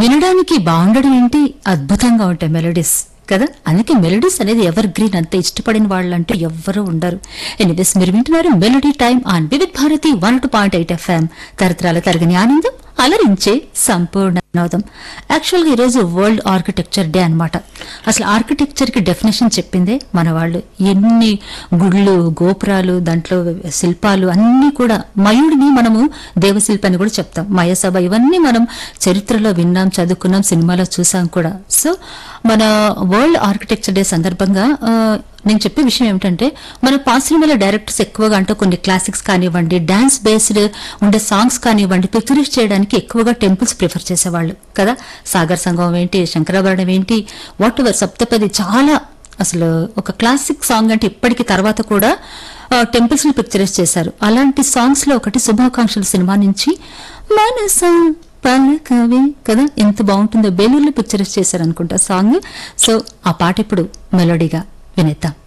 వినడానికి బాగుండడం ఏంటి అద్భుతంగా ఉంటాయి మెలోడీస్ కదా అందుకే మెలోడీస్ అనేది ఎవర్ గ్రీన్ అంత ఇష్టపడిన వాళ్ళంటూ ఎవ్వరూ ఉండరు ఎనివేస్ మీరు వింటున్నారు melody time on Vividh Bharati one two point eight FM తరతరాల తరగని ఆనందం అలరించే సంపూర్ణ వినోదం యాక్చువల్గా ఈరోజు వరల్డ్ ఆర్కిటెక్చర్ డే అన్నమాట అసలు ఆర్కిటెక్చర్ కి డెఫినేషన్ చెప్పిందే మన వాళ్ళు ఎన్ని గుళ్ళు గోపురాలు దాంట్లో శిల్పాలు అన్నీ కూడా మయుడిని మనము దేవశిల్పి అని కూడా చెప్తాం మయసభ ఇవన్నీ మనం చరిత్రలో విన్నాం చదువుకున్నాం సినిమాలో చూసాం కూడా సో మన వరల్డ్ ఆర్కిటెక్చర్ డే సందర్భంగా ఆ, నేను చెప్పే విషయం ఏమిటంటే మన పాశ్చిమల డైరెక్టర్స్ ఎక్కువగా అంటే కొన్ని క్లాసిక్స్ కానివ్వండి డాన్స్ బేస్డ్ ఉండే సాంగ్స్ కానివ్వండి పిక్చరైజ్ చేయడానికి ఎక్కువగా టెంపుల్స్ ప్రిఫర్ చేసేవాళ్ళు కదా సాగర్ సంగమం ఏంటి శంకరాభరణం ఏంటి వాట్ ఎవర్ సప్తపది చాలా అసలు ఒక క్లాసిక్ సాంగ్ అంటే ఇప్పటికి తర్వాత కూడా టెంపుల్స్ ని పిక్చరైజ్ చేశారు అలాంటి సాంగ్స్ లో ఒకటి శుభాకాంక్షలు సినిమా నుంచి మనసా పలకవి కదా ఎంత బాగుంటుందో బేలూరులో పిక్చరైజ్ చేశారు అనుకుంటా సాంగ్ సో ఆ పాట ఇప్పుడు మెలోడీగా వినేద్దాం